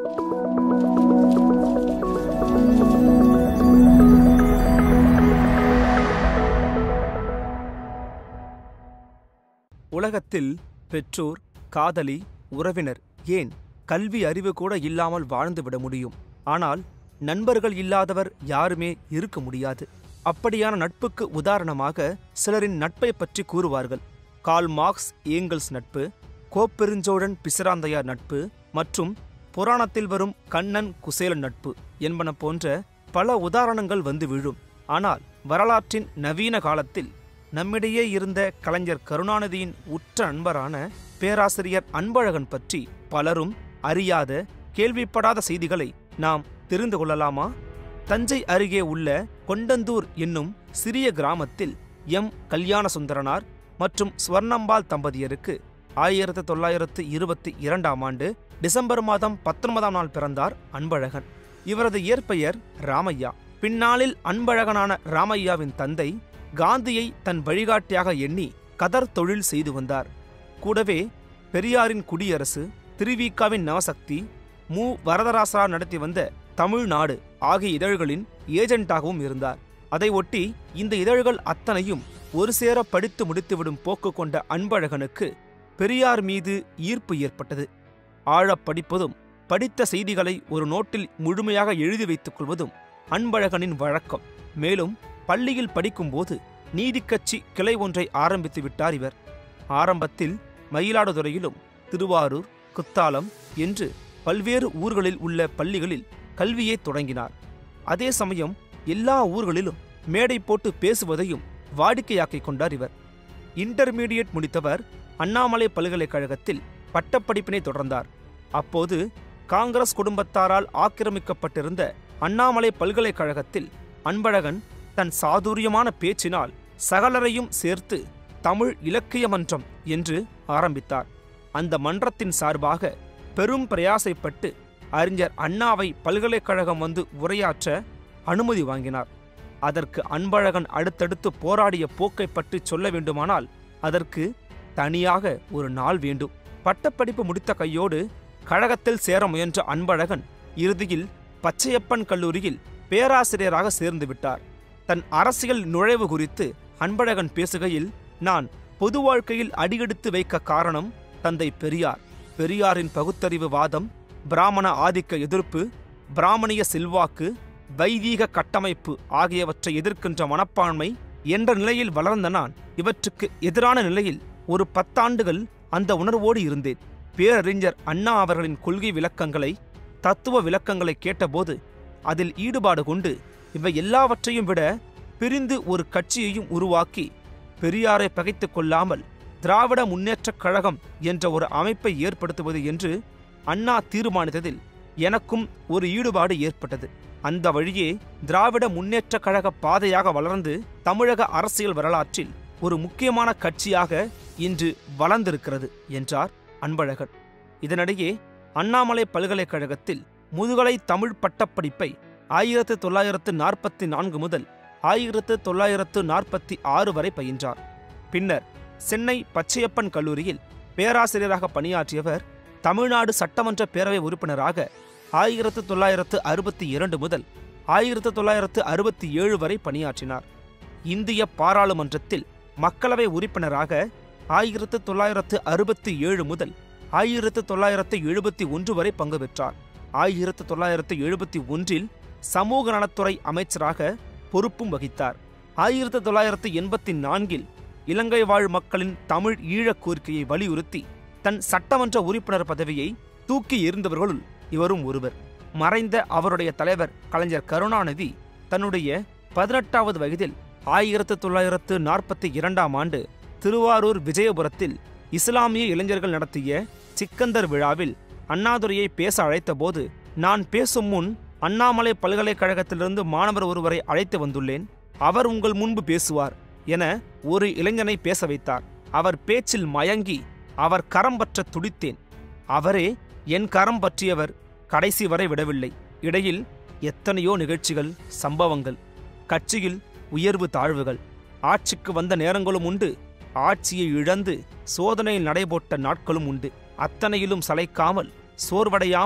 உலகத்தில் பெற்றோர் காதலி உறவினர் ஏன் கல்வி அறிவு கூட இல்லாமல் வாழ்ந்து விட முடியும் ஆனால் நண்பர்கள் இல்லாதவர் யாருமே இருக்க முடியாது அப்படியான நட்புக்கு உதாரணமாக சிலரின் நட்பை பற்றி கூறுவார்கள் கால் மார்க்ஸ் ஏங்கல்ஸ் நட்பு கோப்பெருஞ்சோழன் பிசிராந்தையார் நட்பு மற்றும் புராணத்தில் வரும் கண்ணன் குசேலன் நட்பு என்பன போன்ற பல உதாரணங்கள் வந்து விழும் ஆனால் வரலாற்றின் நவீன காலத்தில் நம்மிடையே இருந்த கலைஞர் கருணாநிதியின் உற்ற நண்பரான பேராசிரியர் அன்பழகன் பற்றி பலரும் அறியாத கேள்விப்படாத செய்திகளை நாம் தெரிந்து கொள்ளலாமா தஞ்சை அருகே உள்ள கொண்டந்தூர் என்னும் சிறிய கிராமத்தில் எம் கல்யாணசுந்தரனார் மற்றும் ஸ்வர்ணம்பாள் தம்பதியருக்கு ஆயிரத்து தொள்ளாயிரத்து இருபத்தி இரண்டாம் ஆண்டு டிசம்பர் மாதம் பத்தொன்பதாம் நாள் பிறந்தார் அன்பழகன் இவரது இயற்பெயர் ராமையா பின்னாளில் அன்பழகனான ராமையாவின் தந்தை காந்தியை தன் வழிகாட்டியாக எண்ணி கதர் தொழில் செய்து வந்தார் கூடவே பெரியாரின் குடியரசு திருவிகாவின் நவசக்தி மு வரதராசரா நடத்தி வந்த தமிழ்நாடு ஆகிய இதழ்களின் ஏஜென்ட்டாகவும் இருந்தார் அதை ஒட்டி இந்த இதழ்கள் அத்தனையும் ஒரு சேர படித்து முடித்துவிடும் போக்கு கொண்ட அன்பழகனுக்கு பெரியார் மீது ஈர்ப்பு ஏற்பட்டது ஆழப் படிப்பதும் படித்த செய்திகளை ஒரு நோட்டில் முழுமையாக எழுதி வைத்துக் கொள்வதும் அன்பழகனின் வழக்கம் மேலும் பள்ளியில் படிக்கும்போது நீதிக்கட்சி கிளை ஒன்றை ஆரம்பித்து விட்டார் இவர் ஆரம்பத்தில் மயிலாடுதுறையிலும் திருவாரூர் குத்தாலம் என்று பல்வேறு ஊர்களில் உள்ள பள்ளிகளில் கல்வியை தொடங்கினார் அதே சமயம் எல்லா ஊர்களிலும் மேடை போட்டு பேசுவதையும் வாடிக்கையாக்கிக் கொண்டார் இவர் இன்டர்மீடியட் முடித்தவர் அண்ணாமலை பல்கலைக்கழகத்தில் பட்டப்படிப்பினை தொடர்ந்தார் அப்போது காங்கிரஸ் குடும்பத்தாரால் ஆக்கிரமிக்கப்பட்டிருந்த அண்ணாமலை பல்கலைக்கழகத்தில் அன்பழகன் தன் சாதுரியமான பேச்சினால் சகலரையும் சேர்த்து தமிழ் இலக்கிய மன்றம் என்று ஆரம்பித்தார் அந்த மன்றத்தின் சார்பாக பெரும் பிரயாசைப்பட்டு அறிஞர் அண்ணாவை பல்கலைக்கழகம் வந்து உரையாற்ற அனுமதி வாங்கினார் அதற்கு அன்பழகன் அடுத்தடுத்து போராடிய போக்கை பற்றி சொல்ல வேண்டுமானால் அதற்கு தனியாக ஒரு நாள் வேண்டும் பட்டப்படிப்பு முடித்த கையோடு கழகத்தில் சேர முயன்ற அன்பழகன் இறுதியில் பச்சையப்பன் கல்லூரியில் பேராசிரியராக சேர்ந்து விட்டார் தன் அரசியல் நுழைவு குறித்து அன்பழகன் பேசுகையில் நான் பொது வாழ்க்கையில் அடியெடுத்து வைக்க காரணம் தந்தை பெரியார் பெரியாரின் பகுத்தறிவு வாதம் பிராமண ஆதிக்க எதிர்ப்பு பிராமணிய செல்வாக்கு வைதீக கட்டமைப்பு ஆகியவற்றை எதிர்க்கின்ற மனப்பான்மை என்ற நிலையில் வளர்ந்த நான் இவற்றுக்கு எதிரான நிலையில் ஒரு பத்தாண்டுகள் அந்த உணர்வோடு இருந்தேன் பேரறிஞர் அண்ணா அவர்களின் கொள்கை விளக்கங்களை தத்துவ விளக்கங்களை கேட்டபோது அதில் ஈடுபாடு கொண்டு இவை எல்லாவற்றையும் விட பிரிந்து ஒரு கட்சியையும் உருவாக்கி பெரியாரை பகைத்துக் கொள்ளாமல் திராவிட முன்னேற்றக் கழகம் என்ற ஒரு அமைப்பை ஏற்படுத்துவது என்று அண்ணா தீர்மானித்ததில் எனக்கும் ஒரு ஈடுபாடு ஏற்பட்டது அந்த வழியே திராவிட முன்னேற்றக் கழக பாதையாக வளர்ந்து தமிழக அரசியல் வரலாற்றில் ஒரு முக்கியமான கட்சியாக இன்று வளர்ந்திருக்கிறது என்றார் அன்பழகன் இதனிடையே அண்ணாமலை பல்கலைக்கழகத்தில் முதுகலை தமிழ் பட்டப்படிப்பை ஆயிரத்து தொள்ளாயிரத்து நாற்பத்தி நான்கு முதல் ஆயிரத்து தொள்ளாயிரத்து நாற்பத்தி ஆறு வரை பயின்றார் பின்னர் சென்னை பச்சையப்பன் கல்லூரியில் பேராசிரியராக பணியாற்றியவர் தமிழ்நாடு சட்டமன்ற பேரவை உறுப்பினராக ஆயிரத்து தொள்ளாயிரத்து அறுபத்தி இரண்டு முதல் ஆயிரத்து தொள்ளாயிரத்து அறுபத்தி ஏழு வரை பணியாற்றினார் இந்திய பாராளுமன்றத்தில் மக்களவை உறுப்பினராக ஆயிரத்து தொள்ளாயிரத்து அறுபத்தி ஏழு முதல் ஆயிரத்து தொள்ளாயிரத்து எழுபத்தி ஒன்று வரை பங்கு பெற்றார் ஆயிரத்து தொள்ளாயிரத்து எழுபத்தி ஒன்றில் சமூக நலத்துறை அமைச்சராக பொறுப்பும் வகித்தார் ஆயிரத்து தொள்ளாயிரத்து எண்பத்தி நான்கில் இலங்கை வாழ் மக்களின் தமிழ் ஈழக் கோரிக்கையை வலியுறுத்தி தன் சட்டமன்ற உறுப்பினர் பதவியை தூக்கி எறிந்தவர்களுள் இவரும் ஒருவர் மறைந்த அவருடைய தலைவர் கலைஞர் கருணாநிதி தன்னுடைய பதினெட்டாவது வயதில் ஆயிரத்து தொள்ளாயிரத்து நாற்பத்தி இரண்டாம் ஆண்டு திருவாரூர் விஜயபுரத்தில் இஸ்லாமிய இளைஞர்கள் நடத்திய சிக்கந்தர் விழாவில் அண்ணாதுரையை பேச அழைத்தபோது நான் பேசும் முன் அண்ணாமலை பல்கலைக்கழகத்திலிருந்து மாணவர் ஒருவரை அழைத்து வந்துள்ளேன் அவர் உங்கள் முன்பு பேசுவார் என ஒரு இளைஞனை பேச வைத்தார் அவர் பேச்சில் மயங்கி அவர் கரம் பற்ற துடித்தேன் அவரே என் கரம் பற்றியவர் கடைசி வரை விடவில்லை இடையில் எத்தனையோ நிகழ்ச்சிகள் சம்பவங்கள் கட்சியில் உயர்வு தாழ்வுகள் ஆட்சிக்கு வந்த நேரங்களும் உண்டு ஆட்சியை இழந்து சோதனையில் நடைபோட்ட நாட்களும் உண்டு அத்தனையிலும் சளைக்காமல் சோர்வடையாமல்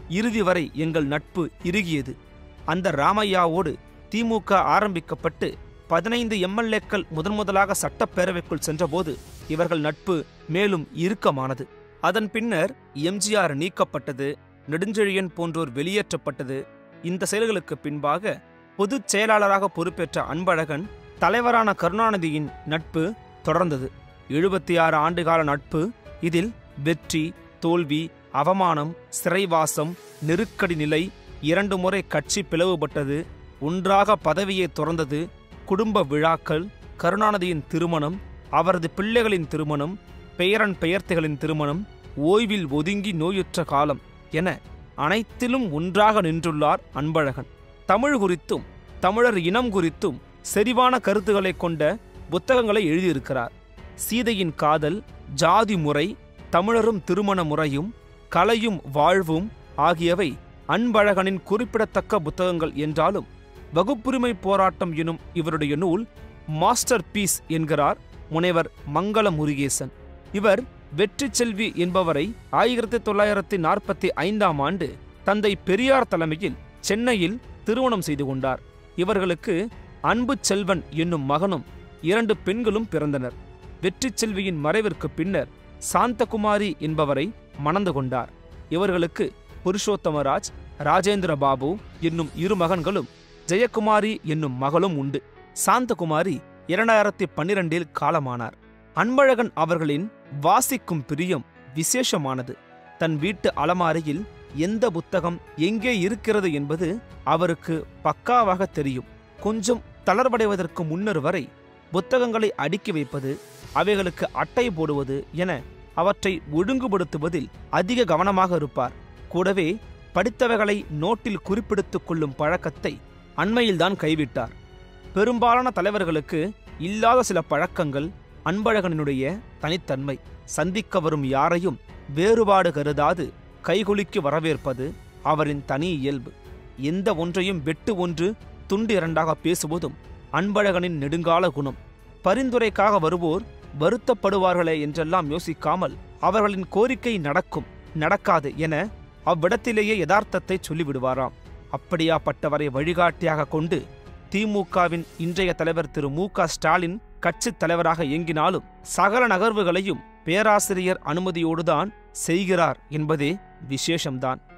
இறுதி வரை எங்கள் நட்பு இறுகியது அந்த ராமையாவோடு திமுக ஆரம்பிக்கப்பட்டு பதினைந்து எம்எல்ஏக்கள் முதன் முதலாக சட்டப்பேரவைக்குள் சென்றபோது இவர்கள் நட்பு மேலும் இறுக்கமானது அதன் பின்னர் எம்ஜிஆர் நீக்கப்பட்டது நெடுஞ்செழியன் போன்றோர் வெளியேற்றப்பட்டது இந்த செயல்களுக்கு பின்பாக பொதுச் செயலாளராக பொறுப்பேற்ற அன்பழகன் தலைவரான கருணாநிதியின் நட்பு தொடர்ந்தது எழுபத்தி ஆறு ஆண்டுகால நட்பு இதில் வெற்றி தோல்வி அவமானம் சிறைவாசம் நெருக்கடி நிலை இரண்டு முறை கட்சி பிளவுபட்டது ஒன்றாக பதவியை துறந்தது குடும்ப விழாக்கள் கருணாநிதியின் திருமணம் அவரது பிள்ளைகளின் திருமணம் பெயரன் பெயர்த்திகளின் திருமணம் ஓய்வில் ஒதுங்கி நோயுற்ற காலம் என அனைத்திலும் ஒன்றாக நின்றுள்ளார் அன்பழகன் தமிழ் குறித்தும் தமிழர் இனம் குறித்தும் செறிவான கருத்துக்களை கொண்ட புத்தகங்களை எழுதியிருக்கிறார் சீதையின் காதல் ஜாதி முறை தமிழரும் திருமண முறையும் கலையும் வாழ்வும் ஆகியவை அன்பழகனின் குறிப்பிடத்தக்க புத்தகங்கள் என்றாலும் வகுப்புரிமை போராட்டம் எனும் இவருடைய நூல் மாஸ்டர் பீஸ் என்கிறார் முனைவர் மங்கள முருகேசன் இவர் வெற்றி செல்வி என்பவரை ஆயிரத்தி தொள்ளாயிரத்தி நாற்பத்தி ஐந்தாம் ஆண்டு தந்தை பெரியார் தலைமையில் சென்னையில் திருமணம் செய்து கொண்டார் இவர்களுக்கு அன்பு செல்வன் என்னும் மகனும் இரண்டு பெண்களும் பிறந்தனர் வெற்றி செல்வியின் மறைவிற்கு பின்னர் சாந்தகுமாரி என்பவரை மணந்து கொண்டார் இவர்களுக்கு புருஷோத்தமராஜ் ராஜேந்திர பாபு என்னும் இரு மகன்களும் ஜெயக்குமாரி என்னும் மகளும் உண்டு சாந்தகுமாரி இரண்டாயிரத்தி பன்னிரண்டில் காலமானார் அன்பழகன் அவர்களின் வாசிக்கும் பிரியம் விசேஷமானது தன் வீட்டு அலமாரியில் எந்த புத்தகம் எங்கே இருக்கிறது என்பது அவருக்கு பக்காவாக தெரியும் கொஞ்சம் தளர்வடைவதற்கு முன்னர் வரை புத்தகங்களை அடுக்கி வைப்பது அவைகளுக்கு அட்டை போடுவது என அவற்றை ஒழுங்குபடுத்துவதில் அதிக கவனமாக இருப்பார் கூடவே படித்தவைகளை நோட்டில் குறிப்பிடுத்துக் கொள்ளும் பழக்கத்தை அண்மையில்தான் கைவிட்டார் பெரும்பாலான தலைவர்களுக்கு இல்லாத சில பழக்கங்கள் அன்பழகனுடைய தனித்தன்மை சந்திக்க வரும் யாரையும் வேறுபாடு கருதாது கைகுலுக்கி வரவேற்பது அவரின் தனி இயல்பு எந்த ஒன்றையும் வெட்டு ஒன்று துண்டு இரண்டாக பேசுவதும் அன்பழகனின் நெடுங்கால குணம் பரிந்துரைக்காக வருவோர் வருத்தப்படுவார்களே என்றெல்லாம் யோசிக்காமல் அவர்களின் கோரிக்கை நடக்கும் நடக்காது என அவ்விடத்திலேயே யதார்த்தத்தை சொல்லிவிடுவாராம் அப்படியாப்பட்டவரை வழிகாட்டியாக கொண்டு திமுகவின் இன்றைய தலைவர் திரு மு க ஸ்டாலின் கட்சித் தலைவராக இயங்கினாலும் சகல நகர்வுகளையும் பேராசிரியர் அனுமதியோடுதான் செய்கிறார் என்பதே விசேஷம்தான்